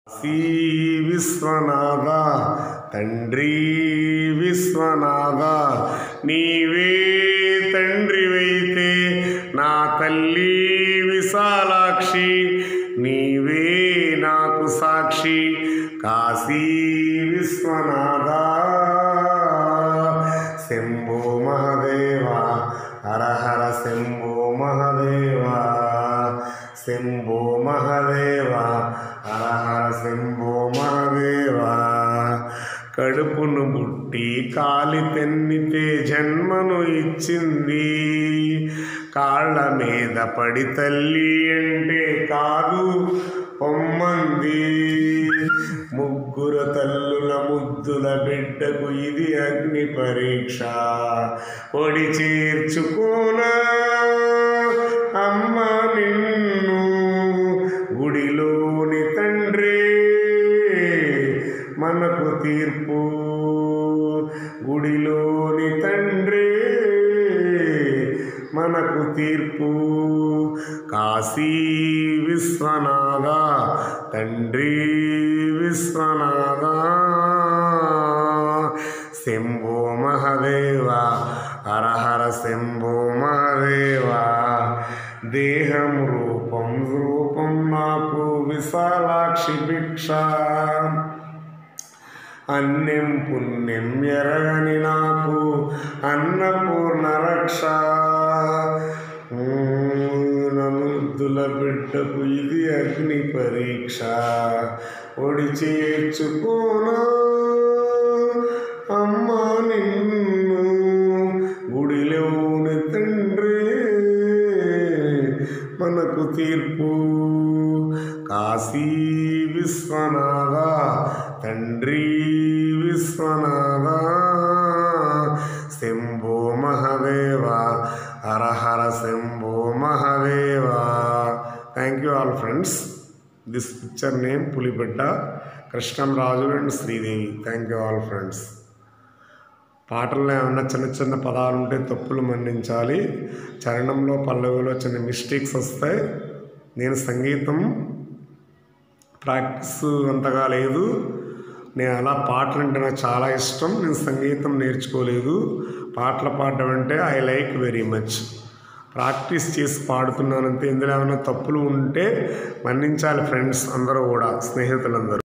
శ్రీ విశ్వనాథ తండ్రి విశ్వనాథ నీవే తండ్రివైతే నా తల్లి విశాలాక్షి నీవే నాకు సాక్షి కాశీ విశ్వనాథ శంభో మహదేవా హర హర శంభో మహదేవా శంభో మహదేవా హర హర శంభో మహదేవా కడుపును బుట్టి కాలి తెన్నితే జన్మను ఇచ్చింది కాళ్ళ మీద పడి తల్లి అంటే కాదు పొమ్మంది ముగ్గురు తల్లుల ముద్దుల బిడ్డకు ఇది అగ్ని పరీక్ష ఒడి చేర్చుకోనా అమ్మ నిన్ను గుడిలోని తండ్రి మనకు తీర్పు గుడిలోని తండ్రి మనకు తీర్పు కాశీ విశ్వనాథ తండ్రి విశ్వనాథ శంభో మహదేవ హర హర శంభో మహదేవ దేహం రూపం రూపం నాకు విశాలాక్షి భిక్ష అన్యం పుణ్యం ఎరగని నాకు అన్నపూర్ణ రక్ష నముద్దుల బిడ్డకు ఇది అగ్ని పరీక్ష ఒడి చేర్చుకోనా అమ్మా నిన్ను గుడిలోని తండ్రి మనకు తీర్పు కాశీ విశ్వనాథ తండ్రి Vishwanatha Shambho Mahadeva Hara Hara Shambho Mahadeva thank you all friends this picture name Pulibidda Krishnamraju and Sridevi thank you all friends పాటల్లో ఏమన్నా చిన్న చిన్న పదాలు ఉంటే తప్పులు మన్నించాలి చరణంలో పల్లవిలో చిన్న మిస్టేక్స్ వస్తాయి నేను సంగీతం ప్రాక్టీస్ అంతగా లేదు నేను అలా పాటలు అంటే నాకు చాలా ఇష్టం నేను సంగీతం నేర్చుకోలేదు పాటలు పాడడం అంటే I like very much practice చేసి పాడుతున్నానంతే ఇందులో ఏమైనా తప్పులు ఉంటే మన్నించాలి ఫ్రెండ్స్ అందరూ కూడా స్నేహితులందరూ